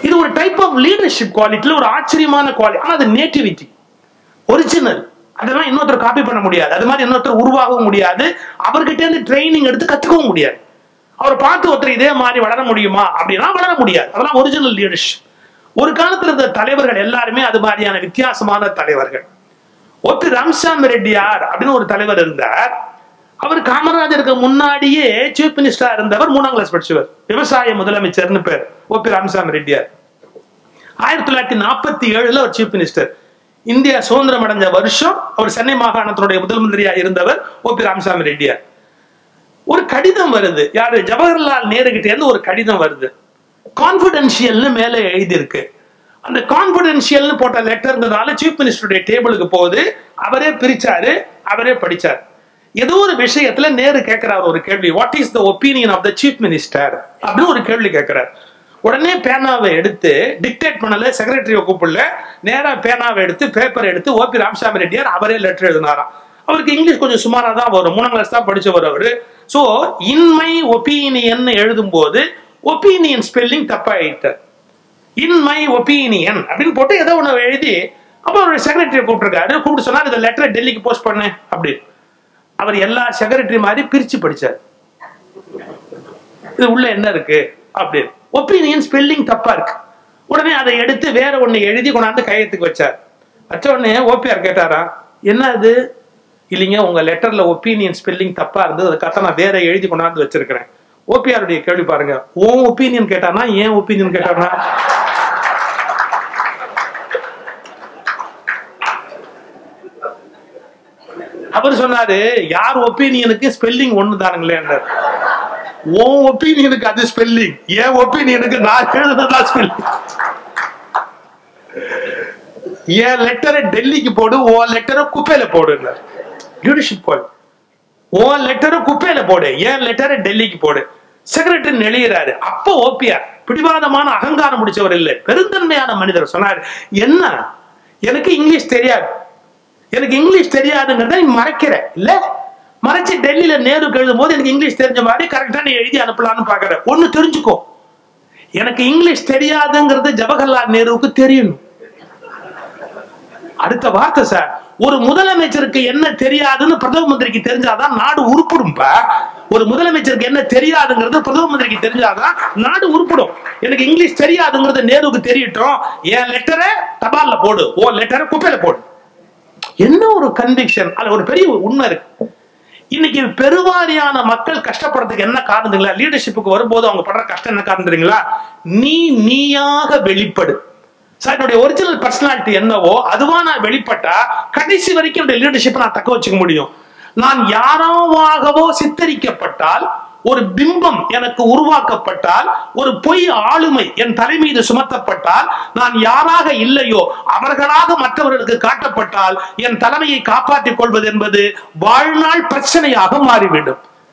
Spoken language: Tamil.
இது ஒரு டைப் ஆஃப் லீடர்ஷிப் குவாலிட்டில ஒரு ஆச்சரியமான குவாலிட்டி ஆனா அது நேட்டிவிட்டி ஒரிஜினல் அதெல்லாம் இன்னொருத்தர் காப்பி பண்ண முடியாது அது மாதிரி இன்னொருத்தர் உருவாகவும் முடியாது அவர்கிட்ட இருந்து ட்ரைனிங் எடுத்து கத்துக்கவும் முடியாது அவரை பார்த்து ஒருத்தர் இதே மாதிரி வளர முடியுமா அப்படின்னா வளர முடியாது அதெல்லாம் ஒரிஜினல் லீடர்ஷிப் ஒரு காலத்துல இருந்த தலைவர்கள் எல்லாருமே அது மாதிரியான வித்தியாசமான தலைவர்கள் ஒருத்தர் ராமசாமி ரெட்டியார் அப்படின்னு ஒரு தலைவர் இருந்தார் அவர் காமராஜருக்கு முன்னாடியே சீஃப் மினிஸ்டரா இருந்தவர் மூணாம் கிளாஸ் படிச்சவர் விவசாய முதலமைச்சர்னு பேர் ஓபி ராமசாமி ரெட்டியார் ஆயிரத்தி தொள்ளாயிரத்தி நாற்பத்தி ஏழுல ஒரு சீஃப் மினிஸ்டர் இந்தியா சுதந்திரம் அடைஞ்ச வருஷம் அவர் சென்னை மாகாணத்தினுடைய முதல் மந்திரியா இருந்தவர் ஓபி ராமசாமி ரெட்டியார் ஒரு கடிதம் வருது யாரு ஜவஹர்லால் நேரு கிட்ட இருந்து ஒரு கடிதம் வருது கான்பிடென்ஷியல்னு மேல எழுதியிருக்கு அந்த கான்பிடென்ஷியல்னு போட்ட லெட்டர்ங்கிறதுனால சீஃப் மினிஸ்டருடைய டேபிளுக்கு போகுது அவரே பிரிச்சாரு அவரே படிச்சார் ஏதோ ஒரு விஷயத்துல நேரு கேட்கிறார் ஒரு கேள்வி what is the opinion of the chief minister அப்படின்னு ஒரு கேள்வி கேட்கிறார் உடனே பேனாவை எடுத்து டிக்டேட் பண்ணல செக்ரட்டரியை கூப்பிடல நேரா பேனாவை எடுத்து பேப்பர் எடுத்து ஓபி ராமசாமி ரெட்டியார் அவரே லெட்டர் எழுதினாராம் அவருக்கு இங்கிலீஷ் கொஞ்சம் சுமாரா தான் வரும் மூணாம் கிளாஸ் தான் படிச்சவர் அவரு சோ இன் மை ஒப்பீனியன் எழுதும் போது ஒப்பீனியன் ஸ்பெல்லிங் தப்பாயிட்டார் இன் மை ஒப்பீனியன் அப்படின்னு போட்டு ஏதோ ஒன்று எழுதி அப்போ அவருடைய செக்ரட்டரியை கூப்பிட்டுருக்காரு கூப்பிட்டு சொன்னார் இந்த லெட்டரை டெல்லிக்கு போஸ்ட் பண்ணு அப்படின்னு அவர் எல்லா செக்ரட்டரி மாதிரி பிரிச்சு படிச்சார் இது உள்ள என்ன இருக்கு அப்படின்னு ஒப்பீனியன் ஸ்பெல்லிங் தப்பா இருக்கு உடனே அதை எடுத்து வேற ஒண்ணு எழுதி கொண்டாந்து கையெழுத்துக்கு வச்சார் வச்ச உடனே ஓபிஆர் கேட்டாரா என்ன அது இல்லைங்க உங்க லெட்டர்ல ஒப்பீனியன் ஸ்பெல்லிங் தப்பா இருந்தது அதுக்காக நான் வேற எழுதி கொண்டாந்து வச்சிருக்கிறேன் ஓபிஆருடைய கேள்வி பாருங்க உன் ஒப்பீனியன் கேட்டானா ஏன் ஒப்பீனியன் கேட்டானா அவர் சொன்னாரு யார் ஒப்பீனியனுக்கு ஸ்பெல்லிங் ஒண்ணு தானுங்களே உன் ஒப்பீனியனுக்கு அது ஸ்பெல்லிங் என் ஒப்பீனியனுக்கு நான் எழுதுனதா ஸ்பெல்லிங் என் லெட்டரை டெல்லிக்கு போடு உன் லெட்டரை குப்பையில போடு லீடர்ஷிப் போடு உன் லெட்டரை குப்பையில போடு என் லெட்டரை டெல்லிக்கு போடு செக்ரட்டரி நெளிகிறாரு அப்ப ஓபிஆர் பிடிவாதமான அகங்காரம் முடிச்சவர் இல்லை பெருந்தன்மையான மனிதர் சொன்னார் என்ன எனக்கு இங்கிலீஷ் தெரியாது எனக்கு இங்கிலீஷ் தெரியாதுங்கிறத நீ மறைக்கிற இல்ல மறைச்சு டெல்லியில நேருக்கு எழுதும் போது எனக்கு இங்கிலீஷ் தெரிஞ்ச மாதிரி கரெக்டா நீ எழுதி அனுப்பலாம்னு பாக்குற ஒண்ணு தெரிஞ்சுக்கோ எனக்கு இங்கிலீஷ் தெரியாதுங்கிறது ஜவஹர்லால் நேருவுக்கு தெரியணும் அடுத்த வார்த்தை சார் ஒரு முதலமைச்சருக்கு என்ன தெரியாதுன்னு பிரதம மந்திரிக்கு தெரிஞ்சாதான் நாடு உருப்படும்பா ஒரு முதலமைச்சருக்கு என்ன தெரியாதுங்கிறது பிரதம மந்திரிக்கு தெரிஞ்சாதான் நாடு உருப்படும் எனக்கு இங்கிலீஷ் தெரியாதுங்கிறது நேருவுக்கு தெரியட்டும் என் லெட்டரை தபால்ல போடு ஓ லெட்டரை குப்பையில போடு என்ன ஒரு கன்விக்ஷன் அதுல ஒரு பெரிய உண்மை இருக்கு இன்னைக்கு பெருவாரியான மக்கள் கஷ்டப்படுறதுக்கு என்ன காரணம் தெரியுங்களா லீடர்ஷிப்புக்கு வரும்போது அவங்க படுற கஷ்டம் என்ன காரணம் தெரியுங்களா நீ நீயாக வெளிப்படு சார் என்னுடைய ஒரிஜினல் பர்சனாலிட்டி என்னவோ அதுவா நான் வெளிப்பட்டா கடைசி வரைக்கும் என்னுடைய லீடர்ஷிப்பை நான் தக்க வச்சுக்க முடியும் நான் யாரோவாகவோ சித்தரிக்கப்பட்டால் ஒரு பிம்பம் எனக்கு உருவாக்கப்பட்டால் ஒரு பொய் ஆளுமை என் தலை மீது சுமத்தப்பட்டால் நான் யாராக இல்லையோ அவர்களாக மற்றவர்களுக்கு காட்டப்பட்டால் என் தலைமையை காப்பாற்றிக் கொள்வது என்பது வாழ்நாள் பிரச்சனையாக மாறிவிடும்